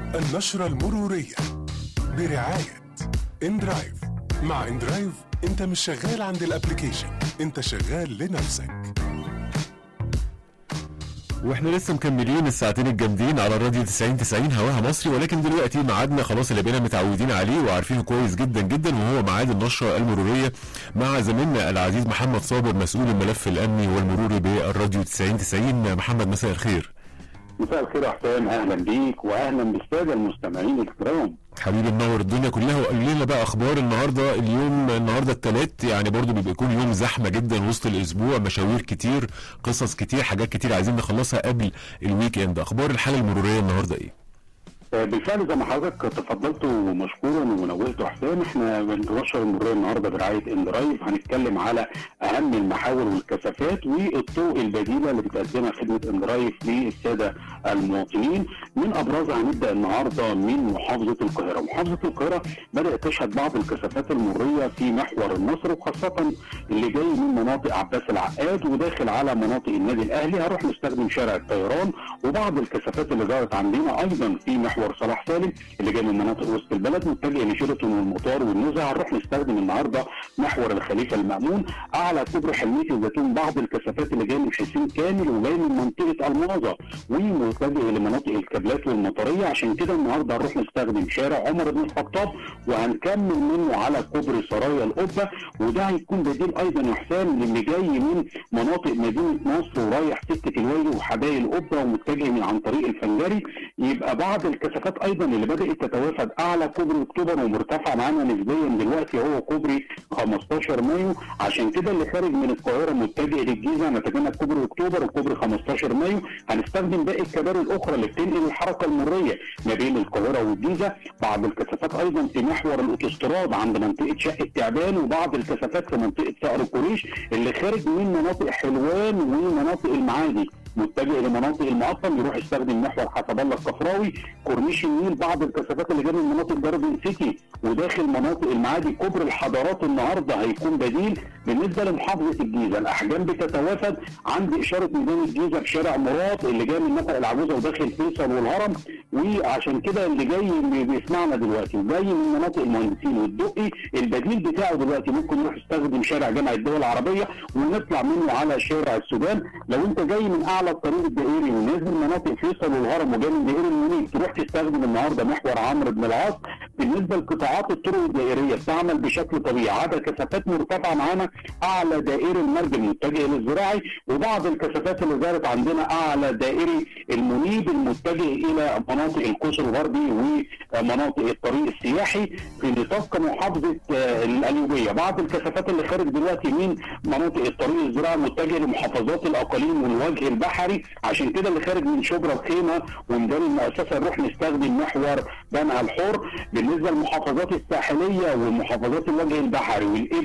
النشرة المرورية برعاية اندرايف مع اندرايف انت مش شغال عند الابليكيشن انت شغال لنفسك واحنا لسه مكملين الساعتين الجامدين على الراديو 90 90 هواها مصري ولكن دلوقتي ميعادنا خلاص اللي بقينا متعودين عليه وعارفينه كويس جدا جدا وهو ميعاد النشره المروريه مع زميلنا العزيز محمد صابر مسؤول الملف الامني والمروري بالراديو 90 90 محمد مساء الخير مساء الخير يا حسام اهلا بيك واهلا بالساده المستمعين الكرام حبيبي منور الدنيا كلها وقول لنا بقى اخبار النهارده اليوم النهارده الثلاث يعني برضو بيبقى يكون يوم زحمه جدا وسط الاسبوع مشاوير كتير قصص كتير حاجات كتير عايزين نخلصها قبل الويك اند اخبار الحاله المروريه النهارده ايه آه، بالفعل زي ما حضرتك تفضلت ومشكورا ونوهت حسام احنا بننشر المروريه النهارده برعايه اندرايف هنتكلم على اهم المحاور والكثافات والطرق البديله اللي بتقدمها خدمه اندرايف للساده المواطنين من ابرزها هنبدا النهارده من محافظه القاهره، محافظه القاهره بدات تشهد بعض الكثافات المروريه في محور النصر وخاصه اللي جاي من مناطق عباس العقاد وداخل على مناطق النادي الاهلي هنروح نستخدم شارع الطيران وبعض الكثافات اللي ظهرت عندنا ايضا في محور صلاح سالم اللي جاي من مناطق وسط البلد متجه لشيراتون والمطار والنزهه هنروح نستخدم النهارده محور الخليفه المامون اعلى كوبري حلميه الزيتون بعض الكثافات اللي جايه من حسين كامل وجاي من منطقه الماظه ومتجه لمناطق الكابلات والمطريه عشان كده النهارده هنروح نستخدم شارع عمر بن الخطاب وهنكمل منه على كوبري سرايا القبه وده هيكون بديل ايضا يا حسام للي جاي من مناطق مدينه نصر ورايح سكه الويل وحدائق القبه ومتجه من عن طريق الفنجري يبقى بعض الكثافات ايضا اللي بدات تتوافد اعلى كوبري اكتوبر ومرتفع معانا نسبيا دلوقتي هو كوبري 15 مايو عشان كده اللي خارج من القاهره متجه للجيزه نتجنب كوبري اكتوبر وكوبري 15 مايو هنستخدم باقي الكباري الاخرى اللي بتنقل الحركه المريه ما بين القاهره والجيزه بعض الكثافات ايضا في محور الاوتوستراد عند منطقه شقه تعبان وبعض الكثافات في منطقه صقر قريش اللي خارج من مناطق حلوان ومناطق المعادي متجه لمناطق المقطم يروح يستخدم محور حسب الله الصفراوي كورنيش النيل بعض الكثافات اللي جايه من مناطق جاردن سيتي وداخل مناطق المعادي كوبري الحضارات النهارده هيكون بديل بالنسبه لمحافظه الجيزه الاحجام بتتوافد عند اشاره ميدان الجيزه في شارع مراد اللي جاي من نفق العجوزه وداخل فيصل والهرم وعشان كده اللي جاي اللي بيسمعنا دلوقتي وجاي من مناطق المهندسين والدقي البديل بتاعه دلوقتي ممكن يروح يستخدم شارع جامع الدول العربيه ونطلع منه على شارع السودان لو انت جاي من اعلى الطريق الدائري ونازل مناطق فيصل والهرم وجاي من دائري المنيب تروح تستخدم النهارده محور عمرو بن العاص بالنسبه لقطاعات الطرق الدائريه بتعمل بشكل طبيعي عدد كثافات مرتفعه معانا اعلى دائري المرج المتجه للزراعي وبعض الكثافات اللي ظهرت عندنا اعلى دائري المنيب المتجه الى مناطق القوس الغربي ومناطق الطريق السياحي في نطاق محافظه آه، القليوبيه بعض الكثافات اللي خارج دلوقتي من مناطق الطريق الزراعي متجه لمحافظات الاقاليم والوجه البحري عشان كده اللي خارج من شبرا الخيمه وميدان المؤسسه نروح نستخدم محور بنها الحر بالنسبه للمحافظات الساحليه ومحافظات الوجه البحري والإبل